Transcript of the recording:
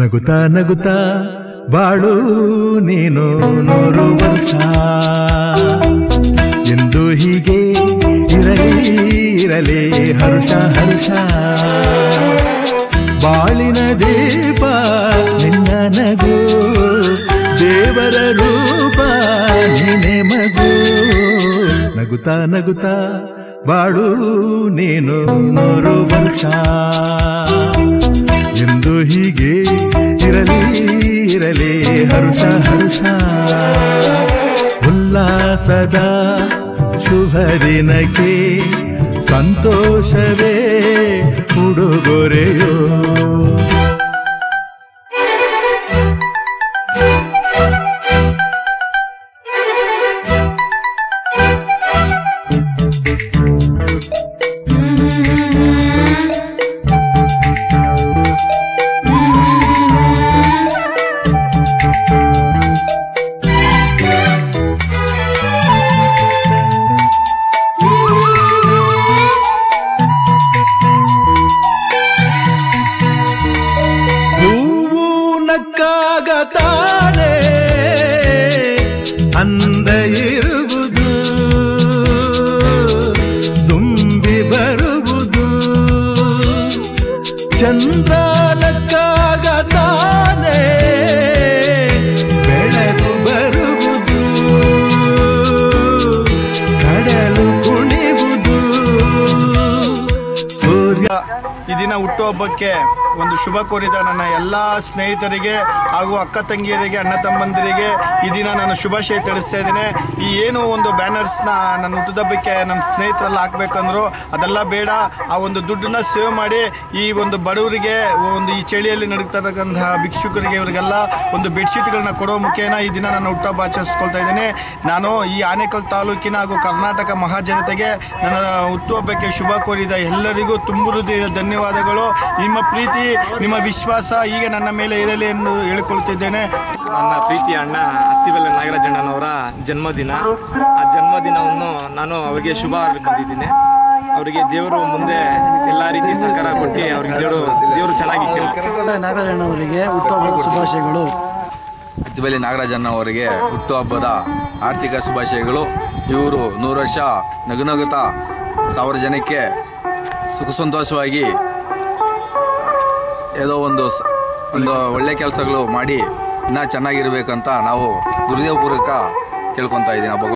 ನಗುತ್ತಾ ನಗುತ್ತಾ ಬಾಳು ನೀನು ನೂರು ವರ್ಷ ಎಂದು ಹೀಗೆ ಇರಲಿ ಇರಲಿ ಹರುಷ ಹರುಷ ಬಾಳಿನ ದೀಪ ನಿನ್ನ ನಗು ದೇವರ ರೂಪ ನಿನೆ ಮಗು ನಗುತ್ತಾ ನಗುತ್ತಾ ಬಾಳು ನೀನು ನೂರು ವರ್ಷ ಎಂದು ಹೀಗೆ ಇರಲಿ ಇರಲಿ ಹರುಷ ಹರುಷ ಉಲ್ಲಾಸದ ಶುಭ ದಿನಕ್ಕೆ ಸಂತೋಷವೇ ಉಡುಗೊರೆಯೋ ಹೂವು ನಕ್ಕಾಗ ತಾನೇ ಅಂದ ಇರುವುದು ತುಂಬಿ ಬರುವುದು ಚಂದ್ರ ನಕ್ಕಾಗ ತಾನೇ ಬೆಳಕು ಬರುವುದು ಕಡಲು ಕುಣಿವುದು ಸೂರ್ಯ ಈ ದಿನ ಹುಟ್ಟುಹಬ್ಬಕ್ಕೆ ಒಂದು ಶುಭ ಕೋರಿದ ನನ್ನ ಎಲ್ಲ ಸ್ನೇಹಿತರಿಗೆ ಹಾಗೂ ಅಕ್ಕ ತಂಗಿಯರಿಗೆ ಅಣ್ಣ ತಮ್ಮಂದಿರಿಗೆ ಈ ದಿನ ನಾನು ಶುಭಾಶಯ ತಿಳಿಸ್ತಾ ಇದ್ದೇನೆ ಈ ಏನು ಒಂದು ಬ್ಯಾನರ್ಸ್ನ ನನ್ನ ಹುಟ್ಟುಹಬ್ಬಕ್ಕೆ ನಮ್ಮ ಸ್ನೇಹಿತರೆಲ್ಲ ಹಾಕ್ಬೇಕಂದ್ರು ಅದೆಲ್ಲ ಬೇಡ ಆ ಒಂದು ದುಡ್ಡನ್ನ ಸೇವ್ ಮಾಡಿ ಈ ಒಂದು ಬಡವರಿಗೆ ಒಂದು ಈ ಚಳಿಯಲ್ಲಿ ನಡೀತಕ್ಕಂತಹ ಭಿಕ್ಷುಕರಿಗೆ ಇವರಿಗೆಲ್ಲ ಒಂದು ಬೆಡ್ಶೀಟ್ಗಳನ್ನ ಕೊಡೋ ಮುಖೇನ ಈ ದಿನ ನನ್ನ ಹುಟ್ಟುಹಬ್ಬ ಆಚರಿಸ್ಕೊಳ್ತಾ ಇದ್ದೇನೆ ನಾನು ಈ ಆನೇಕಲ್ ತಾಲೂಕಿನ ಹಾಗೂ ಕರ್ನಾಟಕ ಮಹಾಜನತೆಗೆ ನನ್ನ ಹುಟ್ಟುಹಬ್ಬಕ್ಕೆ ಶುಭ ಕೋರಿದ ಎಲ್ಲರಿಗೂ ತುಂಬು ಹೃದಯದ ಧನ್ಯವಾದಗಳು ನಿಮ್ಮ ಪ್ರೀತಿ ನಿಮ್ಮ ವಿಶ್ವಾಸ ಹೀಗೆ ನನ್ನ ಮೇಲೆ ಇರಲಿ ಎಂದು ಹೇಳಿಕೊಳ್ಳುತ್ತಿದ್ದೇನೆ ನನ್ನ ಪ್ರೀತಿಯ ಅಣ್ಣ ಅತ್ತಿಬೆಲೆ ನಾಗರಾಜಣ್ಣನವರ ಜನ್ಮದಿನ ಆ ಜನ್ಮದಿನವನ್ನು ನಾನು ಅವರಿಗೆ ಶುಭ ಹಾರಲಿಕ್ಕೆ ಬಂದಿದ್ದೀನಿ ಅವರಿಗೆ ದೇವರು ಮುಂದೆ ಎಲ್ಲ ರೀತಿ ಸಹಕಾರ ಕೊಟ್ಟು ಅವ್ರಿಗೆ ದೇವರು ದೇವರು ಚೆನ್ನಾಗಿ ಕೇಳಿ ನಾಗರಾಜಣ್ಣವರಿಗೆ ಹುಟ್ಟುಹಬ್ಬದ ಶುಭಾಶಯಗಳು ಅತ್ತಿಬೆಲೆ ನಾಗರಾಜಣ್ಣ ಅವರಿಗೆ ಹುಟ್ಟುಹಬ್ಬದ ಆರ್ಥಿಕ ಶುಭಾಶಯಗಳು ಇವರು ನೂರು ವರ್ಷ ನಗುನಗುತ್ತಾ ಸಾವಿರ ಜನಕ್ಕೆ ಸುಖ ಸಂತೋಷವಾಗಿ ಏನೋ ಒಂದು ಸ- ಒಂದು ಒಳ್ಳೆ ಕೆಲಸಗಳು ಮಾಡಿ ಇನ್ನೂ ಚೆನ್ನಾಗಿರ್ಬೇಕಂತ ನಾವು ದುರ್ದೇವಪೂರ್ವಕ ಕೇಳ್ಕೊತಾ ಇದ್ದೀನಿ ಭಗವಂತ